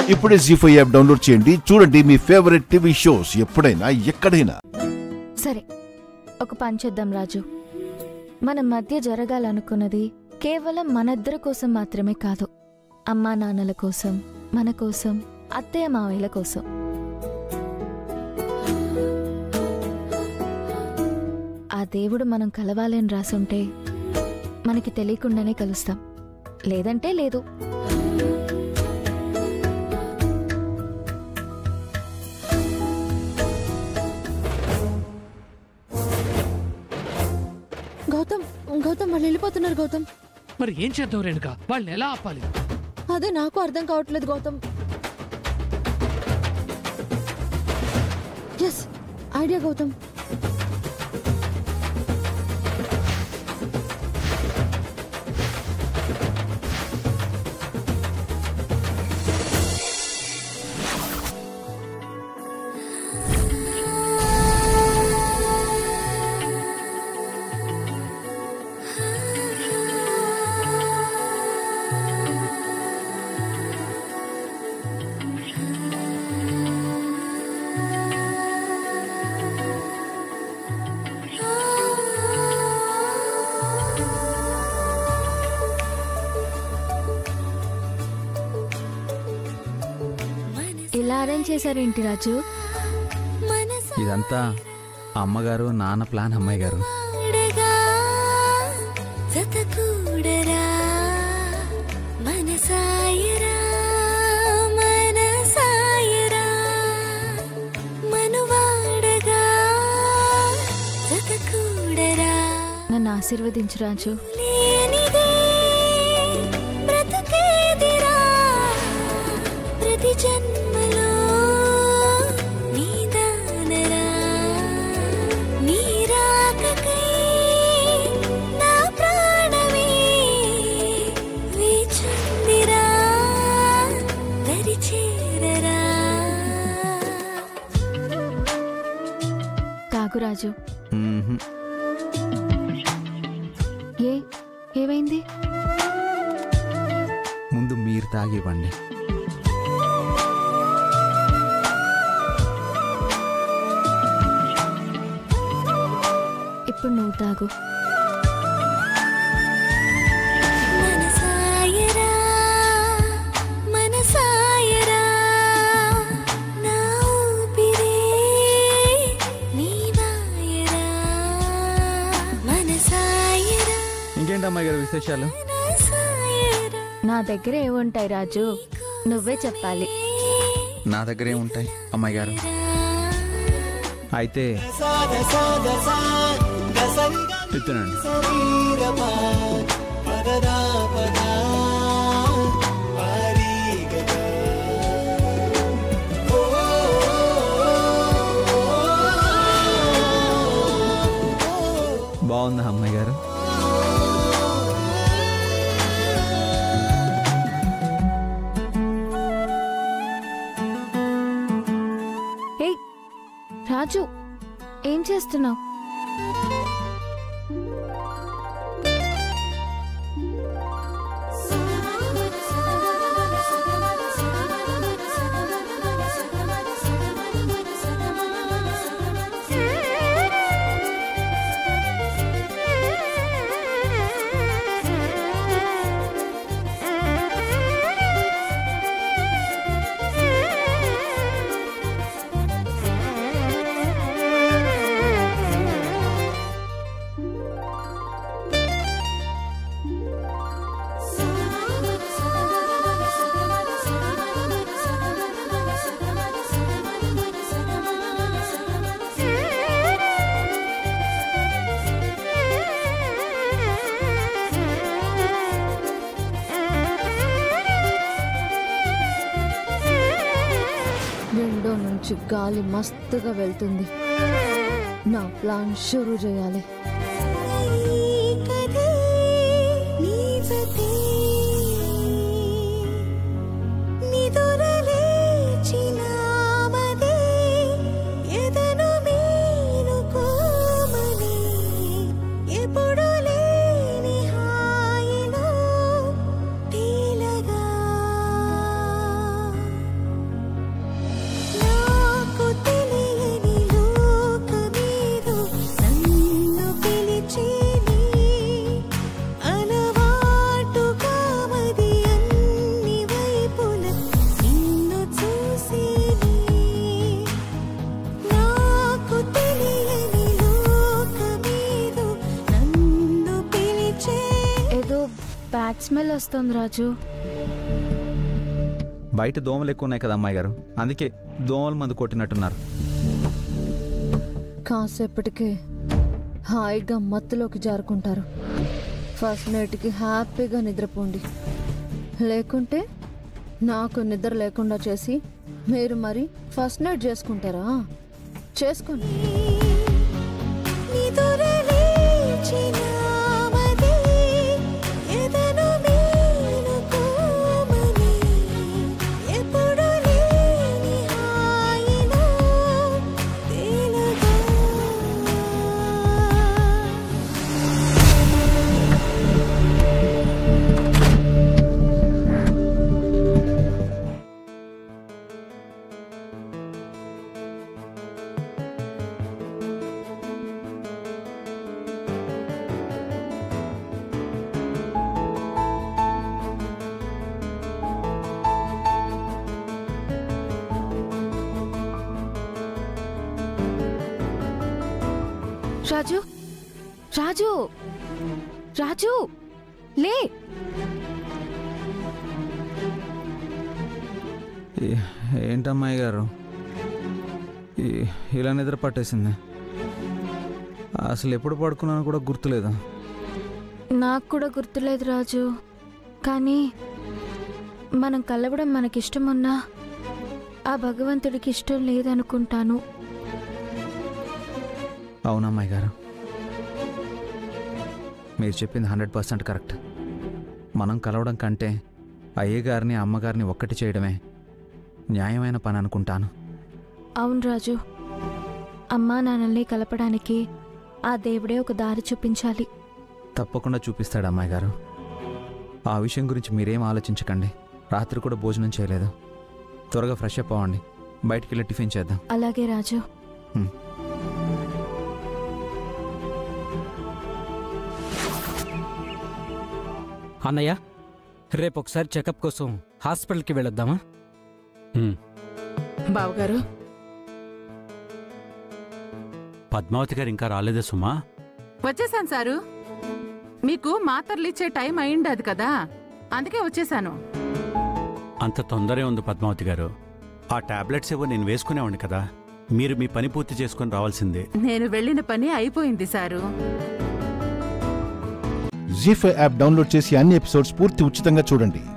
ఇప్పుడే G five app download చేయండి చూడండి మీ ఫేవరెట్ టీవీ షోస్ ఎప్పుడైనా ఎక్కడైనా సరే ఒక పని చేద్దాం రాజు మన మధ్య జరగాలనుకున్నది కేవలం మనిద్దరి కోసం మాత్రమే కాదు అమ్మా నాన్నల కోసం మన కోసం అత్తయ్య మావయ్యల కోసం ఆ దేవుడు మనం కలవాలని రాసుంటే మనకి తెలియకుండానే కలుస్తాం లేదంటే లేదు గౌతమ్ గౌతమ్ వాళ్ళు వెళ్ళిపోతున్నారు గౌతమ్ మరి ఏం చేద్దాం రేణుక వాళ్ళని ఎలా ఆపాలి అదే నాకు అర్థం కావట్లేదు గౌతమ్ ఎస్ ఐడియా గౌతమ్ ఇలా అరేంజ్ చేశారేంటి రాజు ఇదంతా అమ్మగారు నాన్న ప్లాన్ అమ్మాయి గారు పాడగా జతకూడరా మనసాయరా మనసాయరా మనువాడగా జతకూడరా నన్ను ఆశీర్వదించు రాజు లేనిదే బ్రతుకేదిరా ప్రతి జన్మలో నీదానరా నీ రాకకై నా ప్రాణమే వేచుందిరా దరి చేరరా తాగు రాజు మ్మ్హ్. ఏ ఏమైంది ముందు మీరు తాగివ్వండి ఇప్పుడు నువ్వు తాగు మనసాయరా మనసాయరా నా ఊపిరే నీవాయరా మనసాయరా ఇంకేంటి అమ్మాయి గారు విశేషాలు మనసాయరా నా దగ్గర ఏముంటాయి రాజు నువ్వే చెప్పాలి నా దగ్గర ఏముంటాయి అమ్మాయి గారు అయితే చెప్తున్నాను బాగుందా అమ్మాయి గారు హే రాజు ఏం చేస్తున్నావు విండో నుంచి గాలి మస్తుగా వెళ్తుంది నా ప్లాన్ షురూ చేయాలి కదే నీవతే నిదురలేచినామదే ఎదను మేలుకోమని ఎప్పుడు లేని హాయిలో తేలగా స్మెల్ వస్తుంది రాజు బయట దోమలు ఎక్కువ ఉన్నాయి కదా అమ్మాయి గారు అందుకే దోమల మందు కొట్టినట్టున్నారు కాసేపటికి హాయిగా మత్తులోకి జారుకుంటారు ఫస్ట్ నైట్కి హ్యాపీగా నిద్రపోండి లేకుంటే నాకు నిద్ర లేకుండా చేసి మీరు మరి ఫస్ట్ నైట్ చేసుకుంటారా చేసుకోండి నిదురలేచినామది ఎదను మేలుకోమని ఎప్పుడు లేని హాయిలో తేలగా రాజు రాజు రాజు లే ఏ- ఏంటమ్మాయి గారు ఈ- ఇలా నిద్ర పట్టేసింది అసలు ఎప్పుడు పడుకున్నాను కూడా గుర్తులేదు నాకు కూడా గుర్తులేదు రాజు కానీ మనం కలవడం మనకిష్టమున్నా ఆ భగవంతుడికి ఇష్టం లేదనుకుంటాను అవునమ్మాయి గారు మీరు చెప్పింది హండ్రెడ్ పర్సెంట్ కరెక్ట్ మనం కలవడం కంటే అయ్య గారిని అమ్మగారిని ఒక్కటి చేయడమే న్యాయమైన పని అనుకుంటాను అవును రాజు అమ్మా నాన్నల్ని కలపడానికి ఆ దేవుడే ఒక దారి చూపించాలి తప్పకుండా చూపిస్తాడు అమ్మాయి గారు ఆ విషయం గురించి మీరేం ఆలోచించకండి రాత్రి కూడా భోజనం చేయలేదు త్వరగా ఫ్రెష్ అప్ అవ్వండి బయటికి వెళ్ళి టిఫిన్ చేద్దాం అలాగే రాజు హ్మ్. అన్నయ్య రేపు ఒకసారి చెకప్ కోసం హాస్పిటల్కి వెళ్ళొద్దామా బావగారు పద్మావతి గారు ఇంకా రాలేదే సుమా వచ్చేసాను సారు మీకు మాత్రలు ఇచ్చే టైం అయిండదు కదా అందుకే వచ్చేసాను అంత తొందరే ఉంది పద్మావతి గారు ఆ టాబ్లెట్స్ ఏవో నేను వేసుకునేవాడిని కదా మీరు మీ పని పూర్తి చేసుకొని రావాల్సిందే నేను వెళ్ళిన పని అయిపోయింది sir Zee five app download చేసి అన్ని ఎపిసోడ్స్ పూర్తి ఉచితంగా చూడండి